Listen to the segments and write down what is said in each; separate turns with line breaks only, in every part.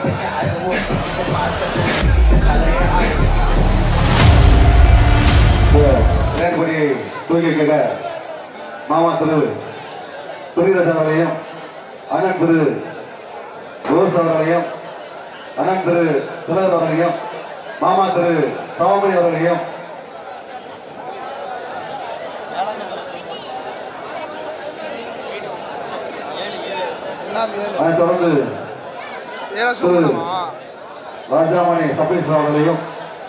நேர்படி தூக்கி கேட்க மாமா திரு பெரியராஜ் அவர்களையும் அண்ணன் திரு ரோஸ் அவர்களையும் அண்ணன் திரு திலகர் அவர்களையும் மாமா திரு ராமணி அவர்களையும் அதைத் தொடர்ந்து
ஏழை சொல்லணுமா
ராஜாமணி சபீஷ் அவர்களையும்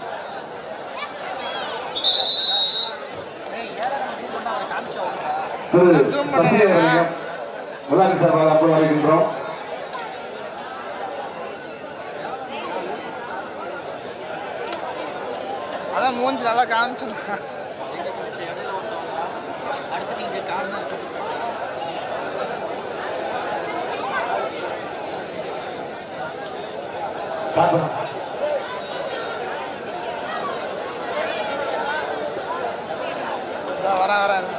திரு சசி அவர்களையும் விழாக்கு சார்பாக அன்பு வருகின்றோம்
அதான் மூஞ்சி நல்லா காமிச்சுங்க
ஸ்டார்ட் பண்ணு.
இதோ வரேன் வரேன்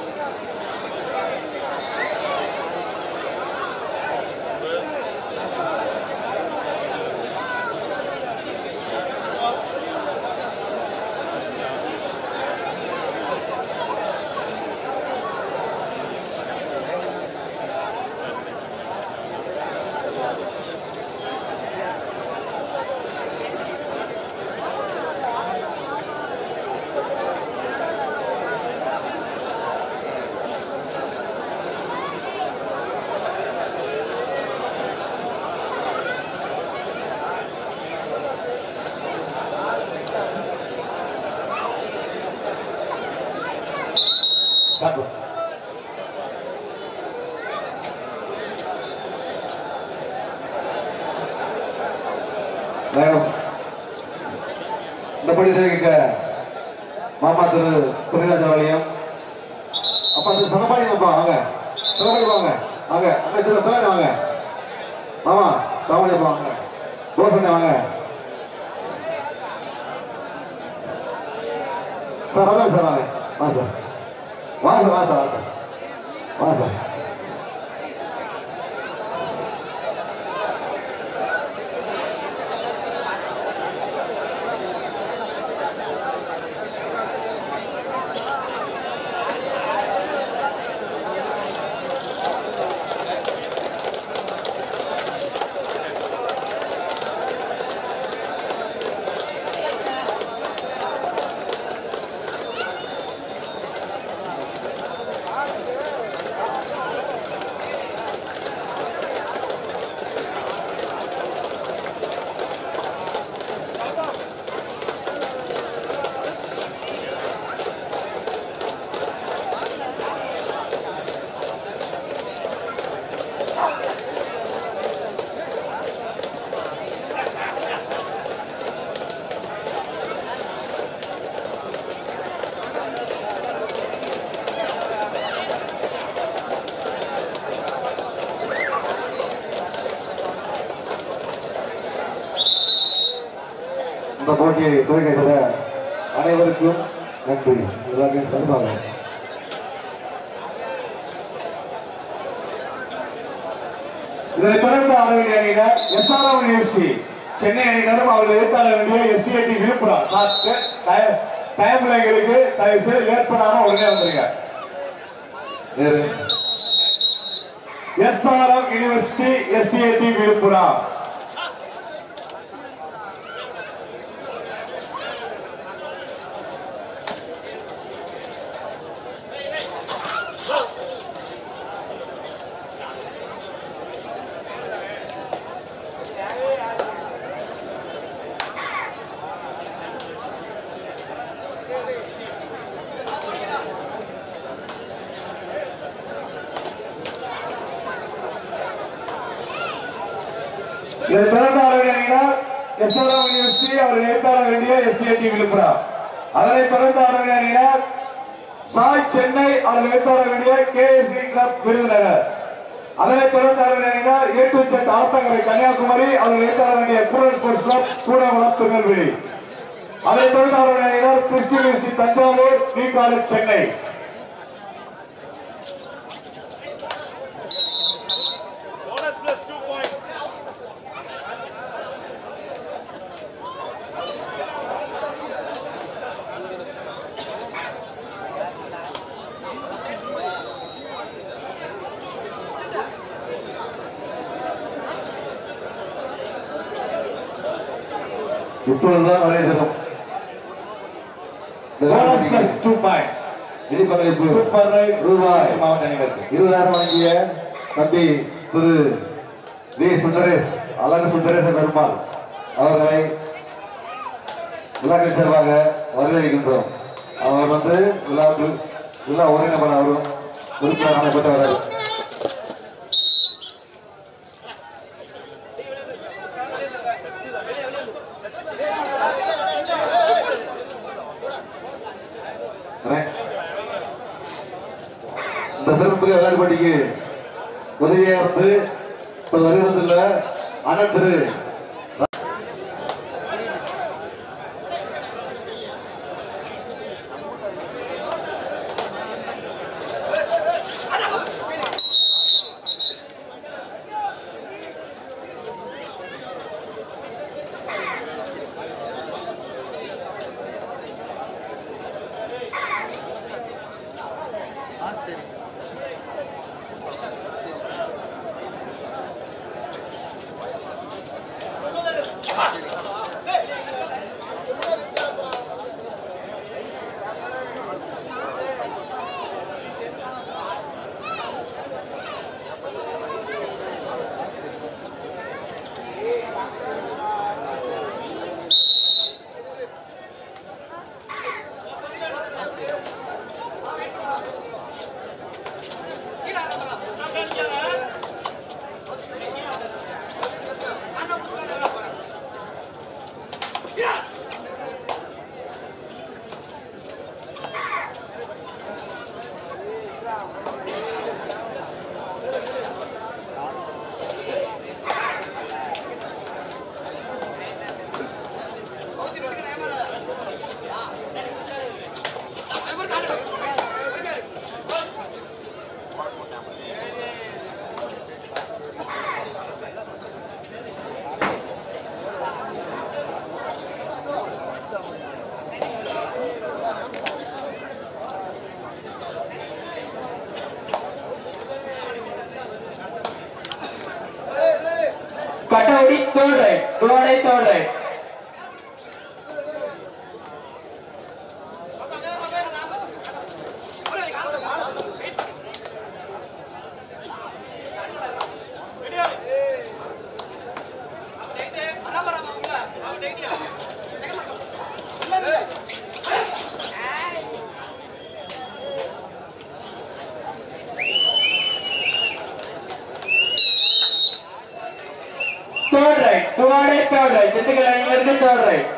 ஸ்டார்ட் பண்ணு. வேகம் இந்த படி தெரிவிக்க மாமா திரு புனிதராஜ் அவர்களையும் அப்பா திரு சகபாடி அப்பா வாங்க சகபாடி வாங்க வாங்க அப்பா திரு தலைவன் வாங்க மாமா சகபாடி அப்பா வாங்க ரோசனை வாங்க சார் ராஜாமி சார் வாங்க வாங்க சார் வாங்க சார் வாங்க சார் வாங்க சார் வாங்க சார் இந்த போட்டியை துவக்கிற அனைவருக்கும் நன்றி எல்லாத்தையும் சார்பாக இதனை தொடர்ந்து ஆட வேண்டிய அணியினர் எஸ்ஆர்எம் யூனிவர்சிட்டி சென்னை அணியினரும் அவர்கள் எதிர்த்தாட வேண்டிய எஸ்டிஐடி விழுப்புரம் டைம்ல எங்களுக்கு தயவு செய்து லேட் பண்ணாம உடனே வந்துருங்க எஸ்ஆர்எம் யூனிவர்சிட்டி எஸ்டிஐடி விழுப்புரம் இதை தொடர்ந்து ஆட வேண்டிய அணியினர் எஸ்ஆர்எம் யூனிவர்சிட்டி அவர்கள் எதிர்த்தாட வேண்டிய எஸ்டிஐடி விழுப்புரம் அதனை தொடர்ந்து ஆட வேண்டிய அணியினர் சாய் சென்னை அவர்கள் எதிர்த்தாட வேண்டிய கேஎஸ்சி கிளப் விருதுநகர் அதனை தொடர்ந்து ஆட வேண்டிய அணியினர் ஏ டு செட் ஆத்தங்கரை கன்னியாகுமரி அவர்கள் எதிர்த்தாட வேண்டிய கூடல் ஸ்போர்ட்ஸ் கிளப் கூடங்குளம் திருநெல்வேலி அதனை தொடர்ந்து ஆட வேண்டிய அணியினர் கிறிஸ்டி யூனிவர்சிட்டி தஞ்சாவூர் நீ college Chennai
Bonus plus two points. இப்பொழுதுதான் வரையறும்
போனஸ் பிளஸ் டூ பாயிண்ட்
நிதி பங்களிப்பு
சூப்பர் ரைட்
ரூபாய்
மாவட்ட அணிவருக்கு
இருபதாயிரம் வழங்கிய தம்பி திரு வி சுந்தரேஷ் அழகு சுந்தரேச பெருமாள் அவர்களை விழாக்கள் சார்பாக வரவேற்கின்றோம் அவர் வந்து விழாவுக்கு விழா ஒருங்கிணைப்பாளர் அவரும் உறுப்பினர் அனுப்பப்பட்டவர் இந்த சிறப்பு விளையாட்டு போட்டிக்கு உதவியா இருந்து இப்ப வருவதில்ல அண்ணன் திரு
கட்டவுடி தேர்ட் ரைட் டோடை தேர்ட் ரைட் தேர்ட் ரைட் டோடை தேர்ட் ரைட் திண்டுக்கல் அணியிலிருந்து third right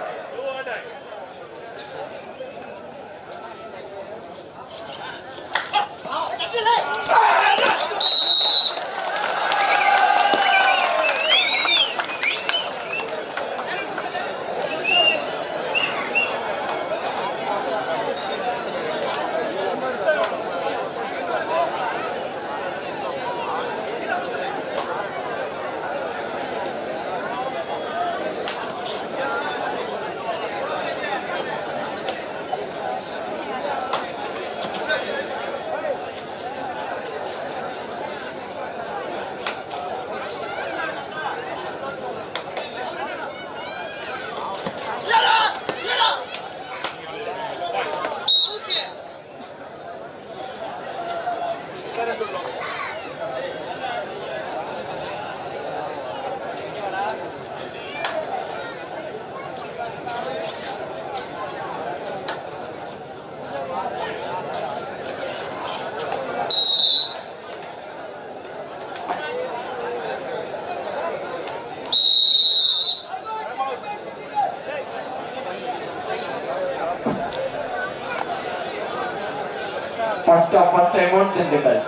first off first amount Dindigul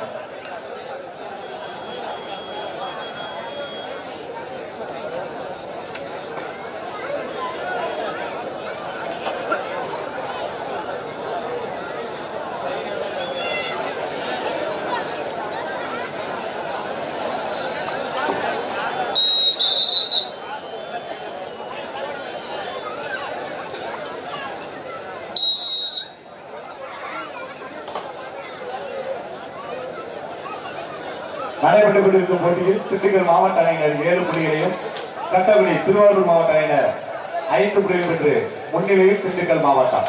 நடைபெற்றுக் கொண்டிருக்கும் போட்டியில் திண்டுக்கல் மாவட்ட அணியினர் ஏழு புள்ளிகளையும் கட்டக்குடி திருவாரூர் மாவட்ட அணியினர் ஐந்து புள்ளிகள் பெற்று முன்னிலையில் திண்டுக்கல் மாவட்டம்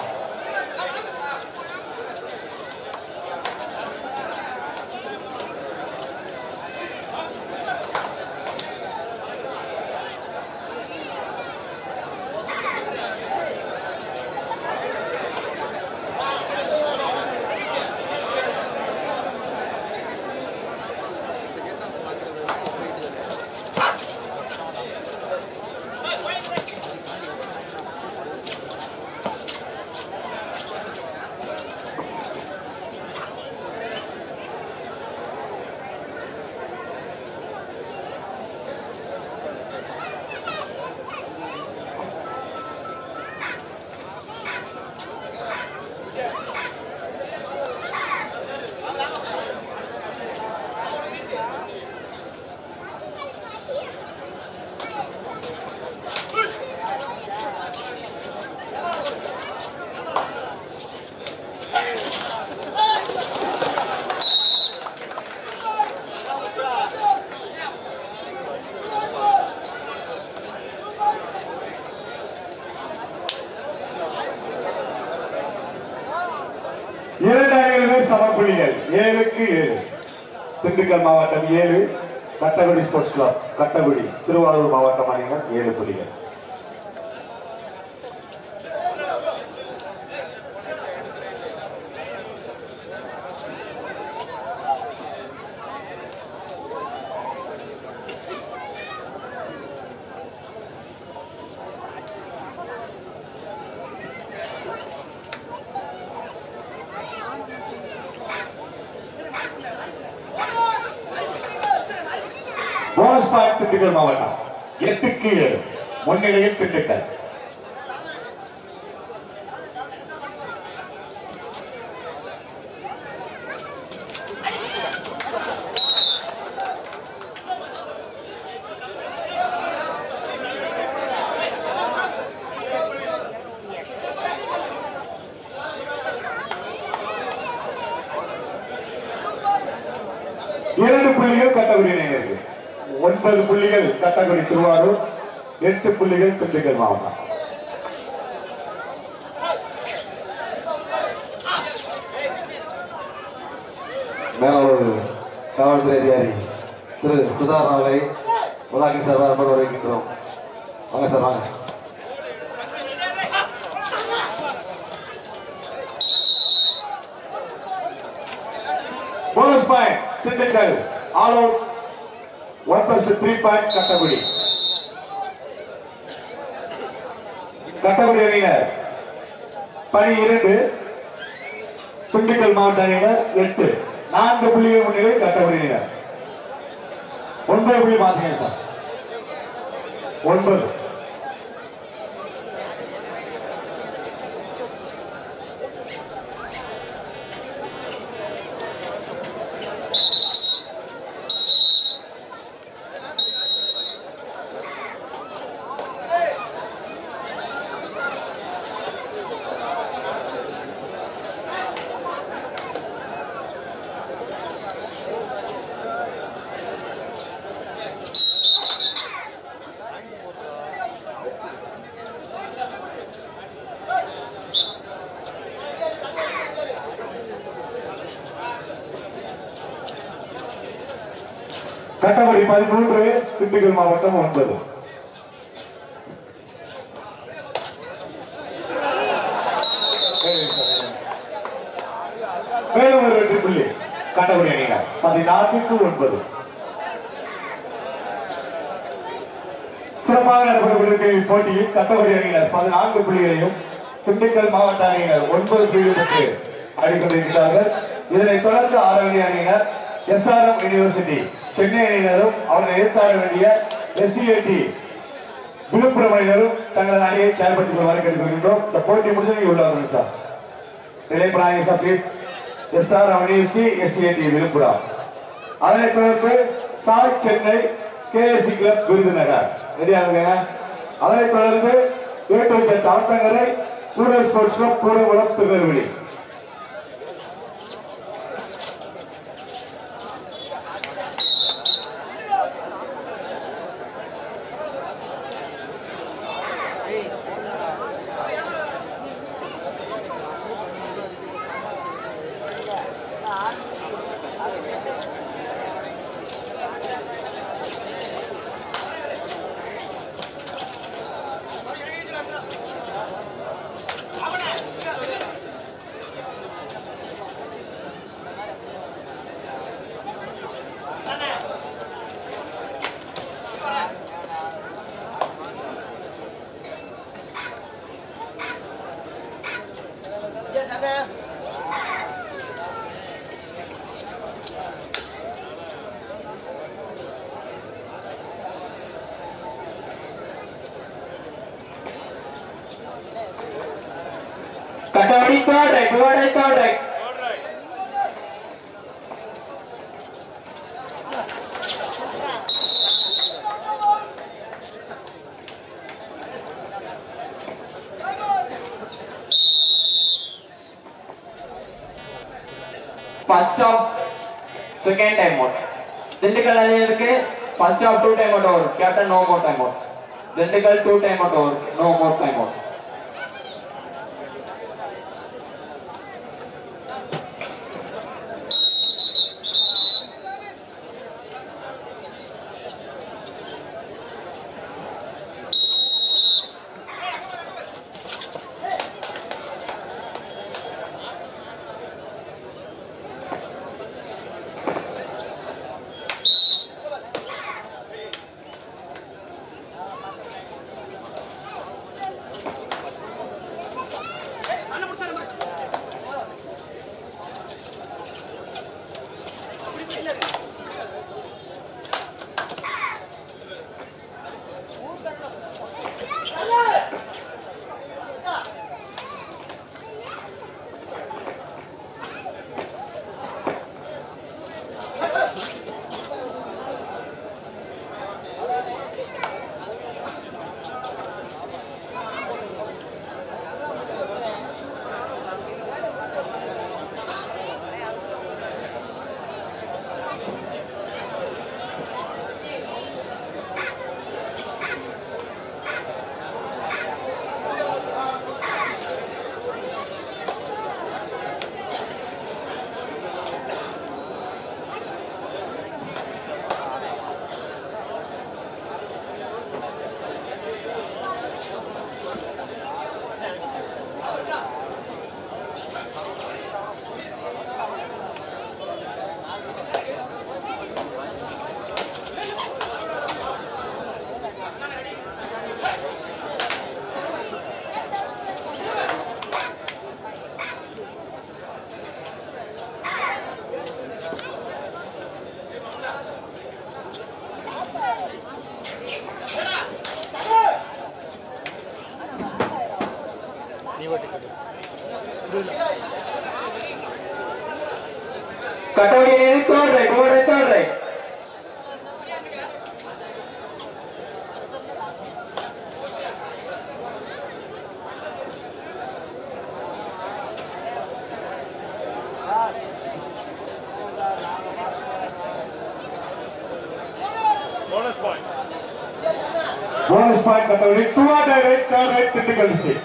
இரண்டு அணிகளுமே சம புள்ளிகள் ஏழுக்கு ஏழு திண்டுக்கல் மாவட்டம் ஏழு கட்டகுடி ஸ்போர்ட்ஸ் கிளப் கட்டகுடி திருவாரூர் மாவட்டம் அணிகள் ஏழு புள்ளிகள் போனஸ் பாயிண்ட் திண்டுக்கல் மாவட்டம் எட்டுக்கு ஏழு முன்னிலையில் திண்டுக்கல் இரண்டு புள்ளிகள் கட்டக்குடி இணையினருக்கு ஒன்பது புள்ளிகள் கட்டக்குடி திருவாரூர் எட்டு புள்ளிகள் திண்டுக்கல் மாவட்டம்
மேலூர் காவல்துறை அதிகாரி திரு சுதார் அவர்களை உலாக்கின் சார்பாக அன்போடு வரவேற்கின்றோம் வாங்க சார் வாங்க
bonus point Dindigul all out one plus three points Kattakudi Kattakudi அணியினர் பணி இரண்டு திண்டுக்கல் மாவட்ட அணியினர் எட்டு நான்கு புள்ளிகள் முன்னிலை கட்டக்குடி அணியினர் ஒன்பது புள்ளி மாத்தீங்க சார் ஒன்பது கட்டபடி பதிமூன்று திண்டுக்கல் மாவட்டம் ஒன்பது மேலும் ஒரு வெற்றி புள்ளி கட்டபடி அணியினர் பதினான்குக்கு ஒன்பது சிறப்பாக நடைபெறக்கூடிய இப்போட்டியில் கட்டபடி அணியினர் பதினான்கு புள்ளிகளையும் திண்டுக்கல் மாவட்ட அணியினர் ஒன்பது புள்ளிகள் பெற்று ஆடிக்கொண்டிருக்கிறார்கள் இதனைத் தொடர்ந்து ஆரணி அணியினர் எஸ்ஆர்எம் யூனிவர்சிட்டி சென்னை அணியினரும் அவரை எதிர்த்தாட வேண்டிய எஸ்டிஐடி விழுப்புரம் அணியினரும் தங்களது அணியை தயார்படுத்திக் கொள்வாறு கேட்டுக்கொள்கின்றோம் இந்த போட்டி முடிஞ்சு நீங்க உள்ள வரணும் சார் ரிலே பிராணி sir please SRM university STID Villupuram அதனைத் தொடர்ந்து SAI Chennai KSC club Virudhunagar ரெடியா இருங்க அதனைத் தொடர்ந்து ஏட்டு Athangarai Koodal sports club Kudankulam Tirunelveli
right, go right, third right. First off, second time out. Dindigul அணியினருக்கு first off two time out over. Captain no more time out. Dindigul two time out over. No more time out. Cutout in third right, go right, third right.
Bonus point கட்டவரி டூ ஆர் right third right Dindigul district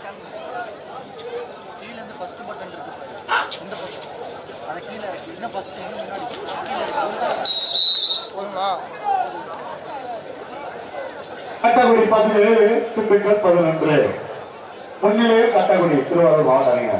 கீழே இருந்து first button இருக்கு பாரு. இந்த பக்கம் அது கீழே இருக்கு இன்னும் ஃபர்ஸ்ட் இன்னும் முன்னாடி கீழே இருக்கு
போதுங்களா
கட்டக்குடி பதினேழு திண்டுக்கல் பதினொன்று முன்னிலை கட்டக்குடி திருவாரூர் மாவட்ட அணியினர்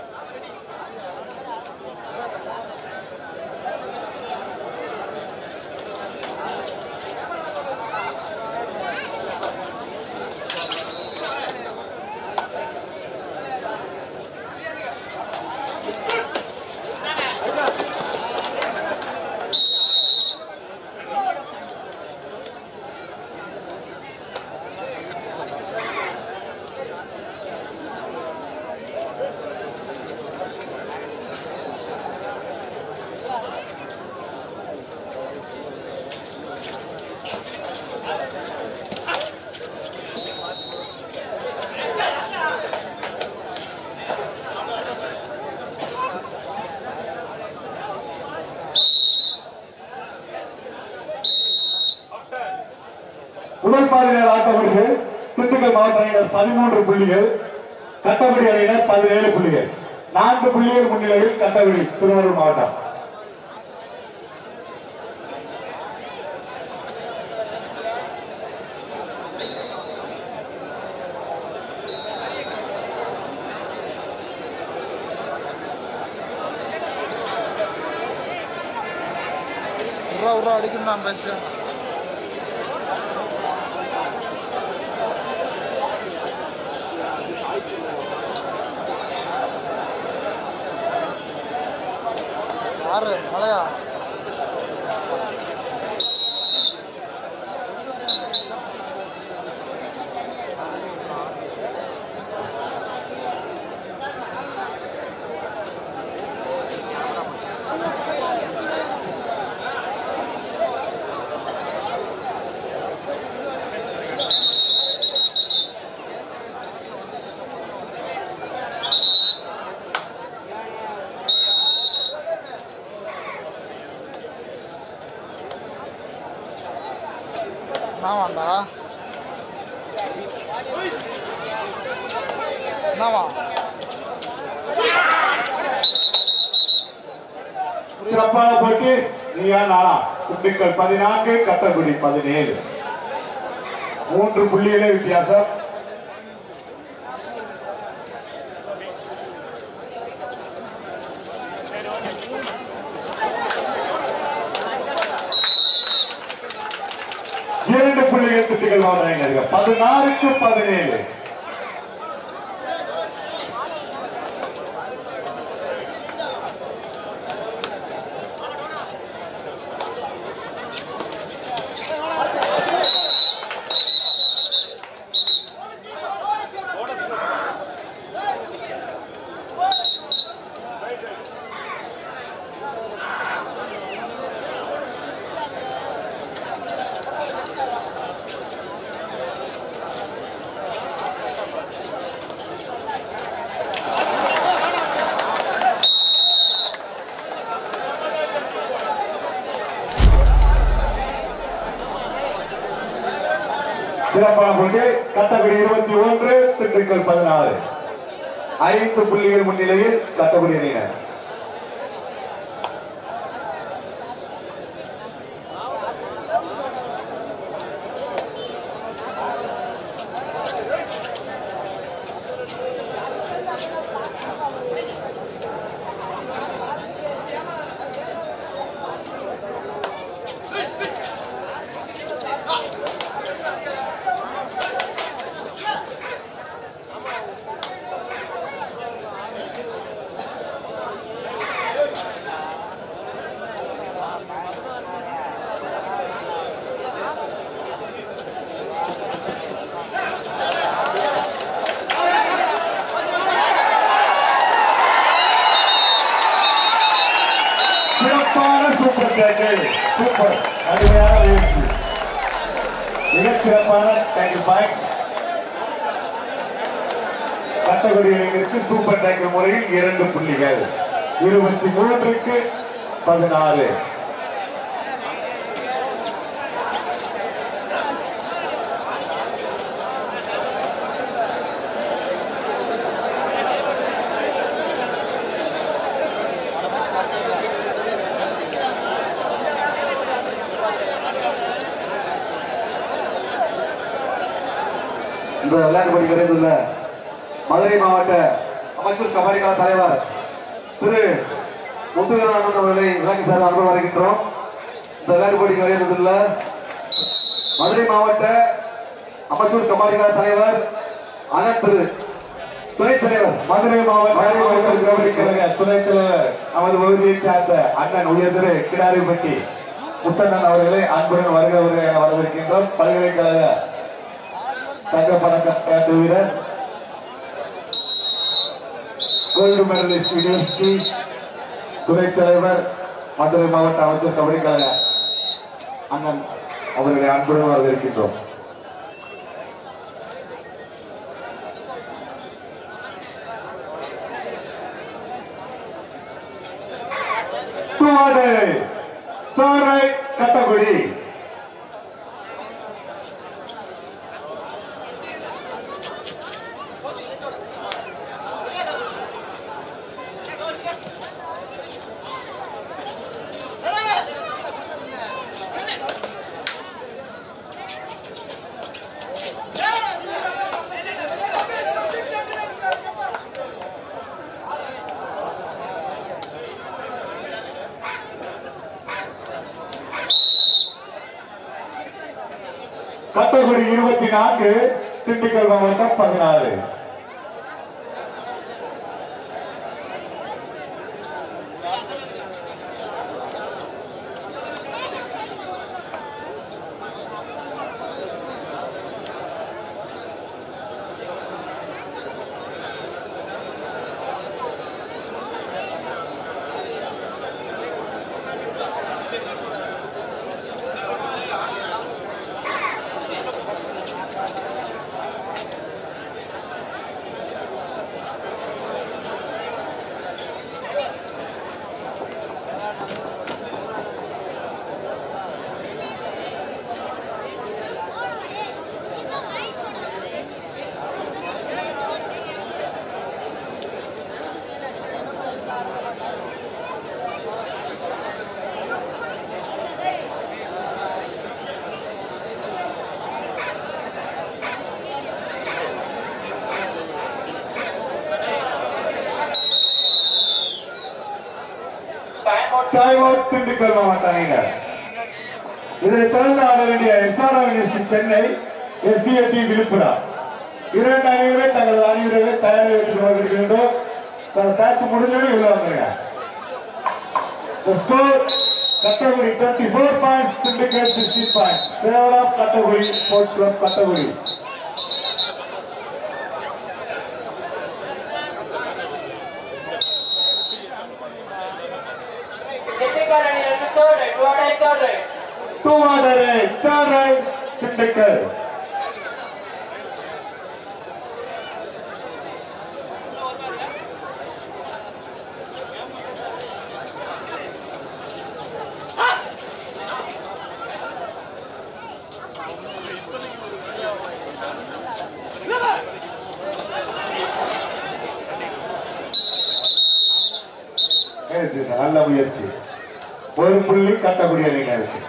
முதல் பாதிரியார் ஆட்டப்பட்டு திண்டுக்கல் மாவட்ட அணியினர் பதிமூன்று புள்ளிகள் கட்டக்குடி அணியினர் பதினேழு புள்ளிகள் நான்கு புள்ளிகள் முன்னிலையில் கட்டக்குடி திருவாரூர் மாவட்டம்
உருவா உருவா அடிக்கணும் நான் பேசுகிறேன் யாரு மலையா ஆமாண்டா என்னவா
சிறப்பான போட்டி நீயா நாளா திண்டுக்கல் பதினான்கு கட்டக்குடி பதினேழு மூன்று புள்ளிகளே வித்தியாசம் இரண்டு புள்ளிகள் திண்டுக்கல் மாவட்ட பதினாறுக்கு பதினேழு சிறப்பான போட்டி கட்டக்குடி இருபத்தி ஒன்று திண்டுக்கல் பதினாறு ஐந்து புள்ளிகள் முன்னிலையில் கட்டக்குடி அணியினர் சிறப்பான சூப்பர் டேக்கிள் சூப்பர் அருமையான முயற்சி மிகச் சிறப்பான டேக்கிள் பாயிண்ட்ஸ் கட்டக்குடி அணியினருக்கு சூப்பர் டேக்கிள் முறையில் இரண்டு புள்ளிகள் இருபத்தி மூன்றுக்கு பதினாறு
இந்த விளையாட்டு போட்டி விரைந்துள்ள மதுரை மாவட்ட அமைச்சர் கபடி கழக தலைவர் திரு முத்துவீரன் அவர்களை விளக்கி சார் அன்பு வருகின்றோம் இந்த விளையாட்டு போட்டிக்கு விரைந்துள்ள மதுரை மாவட்ட அமைச்சர் கபடி கழக தலைவர் அண்ணன் திரு துணைத் தலைவர்
மதுரை மாவட்ட அமைச்சர் கபடி கழக துணைத் தலைவர் நமது பகுதியைச் சார்ந்த அண்ணன் உயர் திரு கிடாரிப்பட்டி முத்தண்ணன் அவர்களை அன்புடன் வருக வருக என வரவேற்கின்றோம் பல்கலைக்கழக தங்க பதக்க விளையாட்டு வீரர் கோல்டு மெடலிஸ்ட் யூனிவர்சிட்டி துணைத் தலைவர் மதுரை மாவட்ட அமைச்சர் கபடி கழக அண்ணன் அவர்களை அன்புடன் வரவேற்கின்றோம் குவாடு சாரை கட்டக்குடி கட்டக்குடி இருபத்தி நான்கு திண்டுக்கல் மாவட்டம் பதினாறு டைம் அவுட் திண்டுக்கல் மாவட்ட அணியினர் இதனை தொடர்ந்து ஆட வேண்டிய எஸ்ஆர்ஆர் யூனிவர்சிட்டி சென்னை எஸ்டிஎட்டி விழுப்புரம் இரண்டு அணிகளுமே தங்களது அணி வீரர்களை தயார் வைத்துக் கொண்டிருக்கின்றோம் சார் பேட்ச் முடிஞ்சோடனே உள்ள வந்துருங்க The score category 24 points, Tindikal 16 points. Favor of category sports club category.
Dindigul அணியிலிருந்து third right, third right, third right.
Two order right, third right, Tindikal. முயற்சி சார், நல்ல முயற்சி ஒரு புள்ளி கட்டக்கூடிய அணியினருக்கு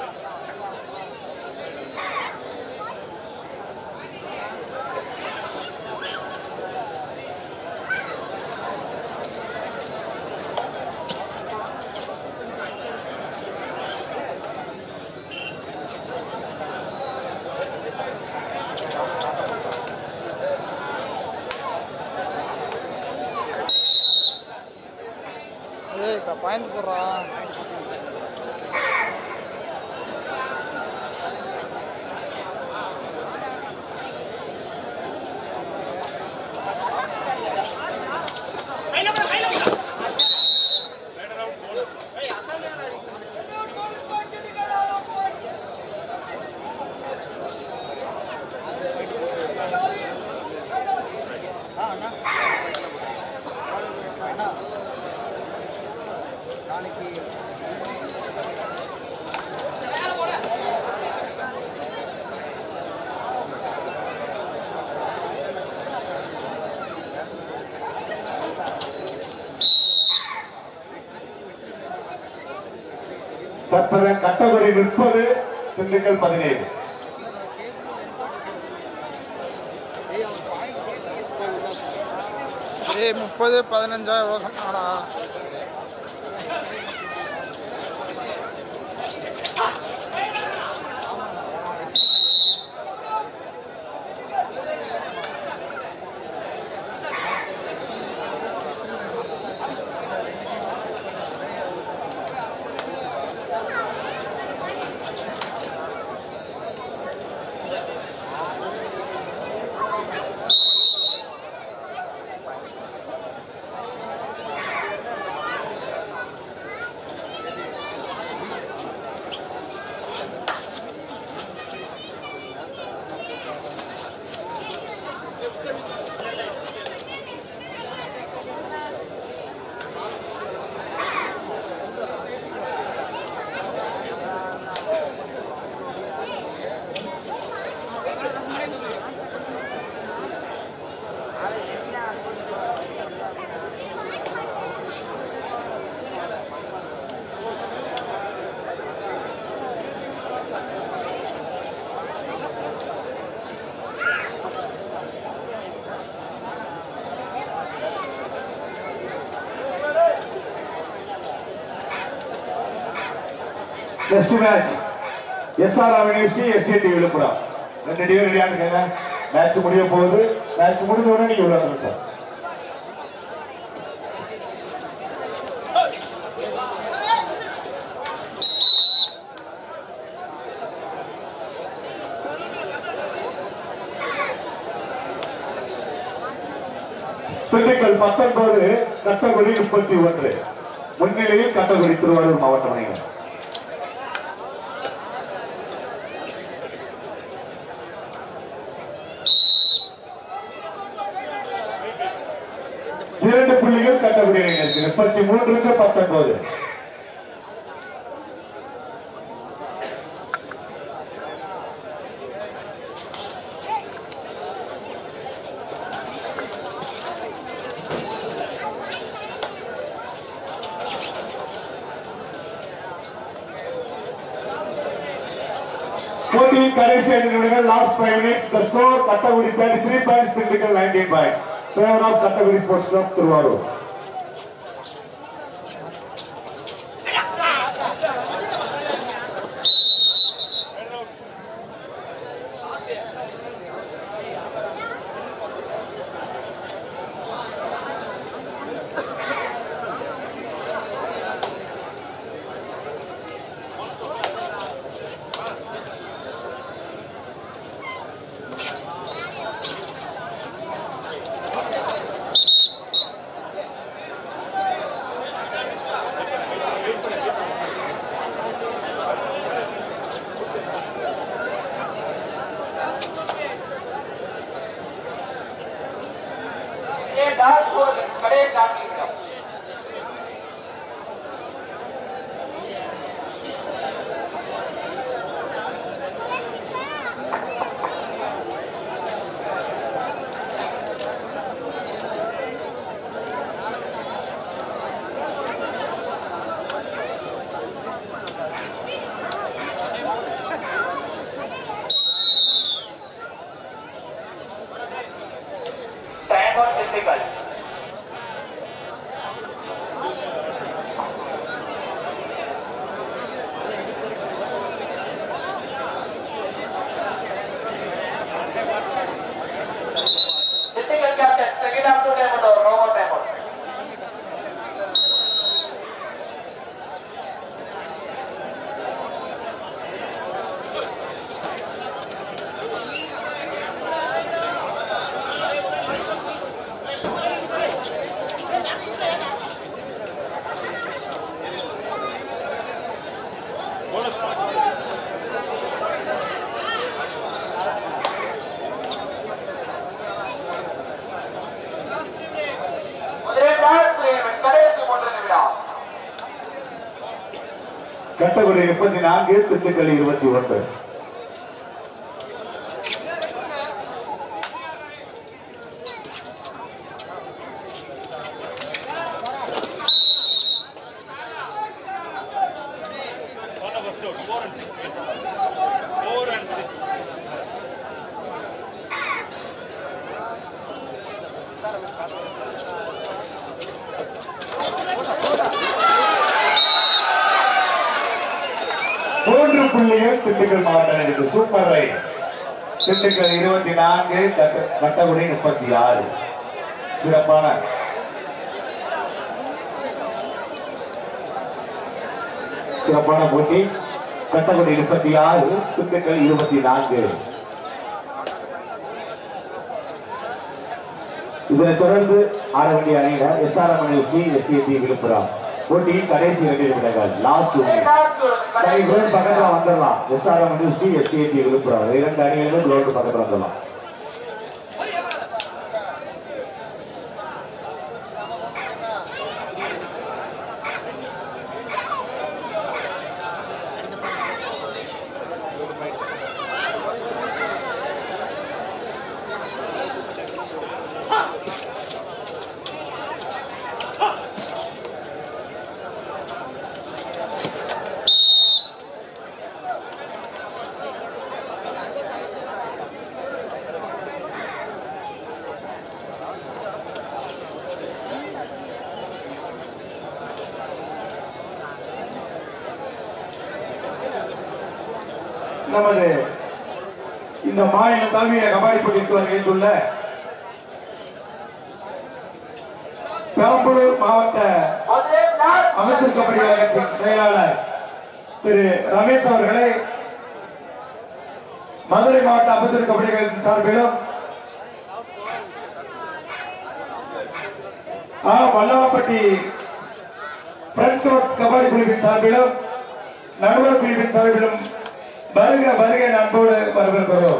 ஏய் பாயிண்ட் போடுறா
நாளைக்கு
தற்போது கட்டகுடி முப்பது திண்டுக்கல் பதினேழு
ஏய் முப்பது பதினஞ்சா எவ்வளோ சொன்னாடா
next match SRR university STD Villupuram ரெண்டு டீம் ரெடியா இருக்காங்க மேட்ச் முடிய போகுது மேட்ச் முடிஞ்ச உடனே நீங்க உள்ள வந்துருங்க சார் திண்டுக்கல் பத்தொன்பது கட்டகுடி முப்பத்தி ஒன்று முன்னிலையில் கட்டகுடி திருவாரூர் மாவட்ட அணியினர் இரண்டு புள்ளிகள் கட்டகுடி அணியினருக்கு முப்பத்தி மூன்றுக்கு பத்தொன்பது போட்டியின் கடைசி ஐந்து நிமிடங்கள் last five minutes the score Kattakudi thirty three points Dindigul nineteen points favour of Kattakudi sports club Tiruvarur
ये डार्क को कड़े स्टार्ट नहीं किया Time was difficult. Difficult captain, second half to time out, no more time out. முதலில் கடைசி மூன்று நிமிடம்
கட்டக்குடி முப்பத்தி நான்கு திண்டுக்கல் இருபத்தி ஒன்று மூன்று புள்ளிகள் திண்டுக்கல் மாவட்டம் இருக்கு சூப்பர் ரைட் திண்டுக்கல் இருபத்தி நான்கு கட்ட- கட்டக்குடி முப்பத்தி ஆறு சிறப்பான சிறப்பான போட்டி கட்டக்குடி முப்பத்தி ஆறு திண்டுக்கல் இருபத்தி நான்கு இதனைத் தொடர்ந்து ஆட வேண்டிய அணியினர் எஸ்ஆர்எம் யூனிவர்சிட்டி எஸ்டிடி விழுப்புரம் போட்டியின் கடைசி இரண்டு நிமிடங்கள் லாஸ்ட் சரி கிரௌண்ட் பக்கத்துல வந்துடலாம் எஸ்ஆர்எம் யூனிவர்சிட்டி எஸ்டிடி விழுப்புரம் இரண்டு அணிகளும் கிரௌண்ட் பக்கத்துல வந்துடலாம் நமது இந்த மாநில தலைமைய கபாடி போட்டிக்கு வருகின்றுள்ள பெரம்பலூர் மாவட்ட அமைச்சர் கபடி கழகத்தின் செயலாளர் திரு ரமேஷ் அவர்களை மதுரை மாவட்ட அமைச்சர் கபடி கழகத்தின் சார்பிலும் ஆ வல்லவப்பட்டி பிரெண்ட்ஸ் கபாடி குழுவின் சார்பிலும் நடுவர் குழுவின் சார்பிலும் வருக வருக நண்போடு வரவேற்கிறோம்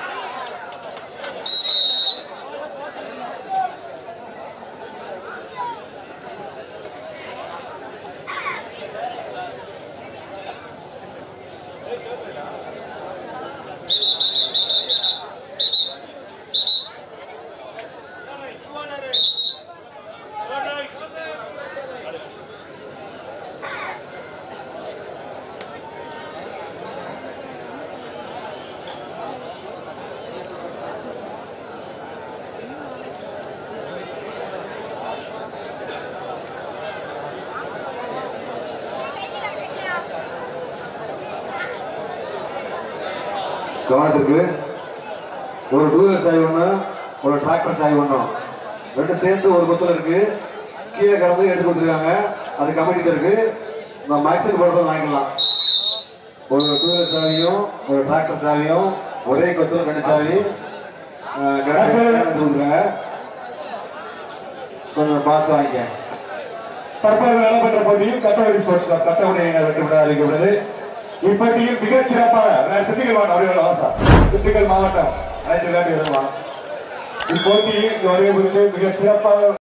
கவனத்திற்கு ஒரு டூ வீலர் சாய் ஒன்று ஒரு டிராக்டர் சாய் ஒன்றும் ரெண்டும் சேர்ந்து ஒரு கொத்தில் இருக்கு கீழே கடந்து எடுத்து கொடுத்துருக்காங்க அது கமிட்டியில் இருக்கு நம்ம மேக்ஸில் போடுறது வாங்கிக்கலாம் ஒரு டூ வீலர் சாவியும் ஒரு டிராக்டர் சாவியும் ஒரே கொத்து கணிச்சாவி கொடுக்குறேன் கொஞ்சம் பார்த்து வாங்கிக்க
தற்போது நடைபெற்ற போட்டியில் கட்டவடி ஸ்போர்ட்ஸ் கிளப் கட்டவடி வெற்றி பெற அறிவிக்கப்பட்டது இப்போட்டியில் மிகச் சிறப்பாக விளையாட்டு திண்டுக்கல் மாவட்டம் அறிவுள்ள வாசா திண்டுக்கல் மாவட்டம் அனைத்து விளையாட்டு வீரர்களும் இப்போட்டியில் இங்கு வருகை புரிந்து மிகச் சிறப்பாக